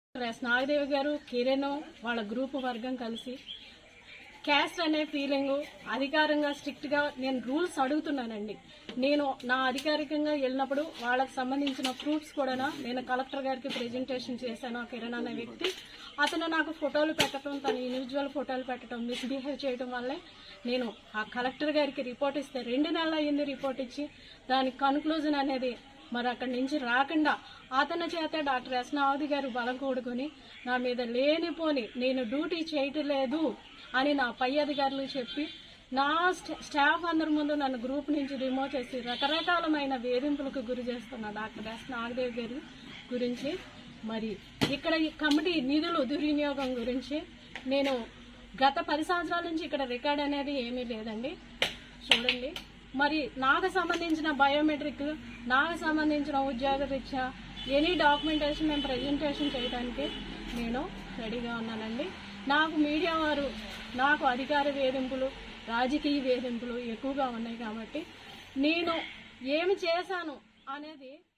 yes Nagadevi గారు కిరణ్ వాళ్ళ group వర్గం కలిసి క్యాస్ట్ అనే ఫీలింగ్ అధికారంగా స్ట్రిక్ట్ గా నేను రూల్స్ అడుగుతున్నానండి నేను నా అధికారికంగా వెళ్ళినప్పుడు వాళ్ళకి సంబంధించిన ప్రూఫ్స్ కూడా నేను కలెక్టర్ గారికి ప్రెజెంటేషన్ చేశాను ఆ కిరణ్ అనే వ్యక్తి అతను నాకు ఫోటోలు పెట్టడం తన ఇండివిజువల్ ఫోటోలు పెట్టడం మిస్బిహేవ్ చేయడం వల్లే నేను ఆ కలెక్టర్ గారికి రిపోర్ట్ ఇస్తే రెండు నెలలు అయ్యింది రిపోర్ట్ ఇచ్చి దాని కన్క్లూజన్ అనేది మరి అక్కడి నుంచి రాకుండా అతని చేత డాక్టర్ ఎస్ నావది గారు బలం కూడుకొని నా మీద లేనిపోని నేను డ్యూటీ చేయట్లేదు అని నా పై అధికారులు చెప్పి నా స్ట- స్టాఫ్ అందరి ముందు నన్ను గ్రూప్ నుంచి రిమూవ్ చేసి రకరకాలమైన వేధింపులకు గురి చేస్తున్న డాక్టర్ ఎస్ నాగదేవ్ గారి గురించి మరి ఇక్కడ ఈ కమిటీ నిధులు దుర్వినియోగం గురించి నేను గత పది సంవత్సరాల నుంచి ఇక్కడ రికార్డ్ అనేది ఏమీ లేదండి చూడండి మరి నాకు సంబంధించిన బయోమెట్రిక్ నాకు సంబంధించిన ఉద్యోగ రీత్యా ఎనీ డాక్యుమెంటేషన్ మేము ప్రజెంటేషన్ చేయడానికి నేను రెడీగా ఉన్నానండి నాకు మీడియా వారు నాకు అధికార వేధింపులు రాజకీయ వేధింపులు ఎక్కువగా ఉన్నాయి కాబట్టి నేను ఏమి చేశాను అనేది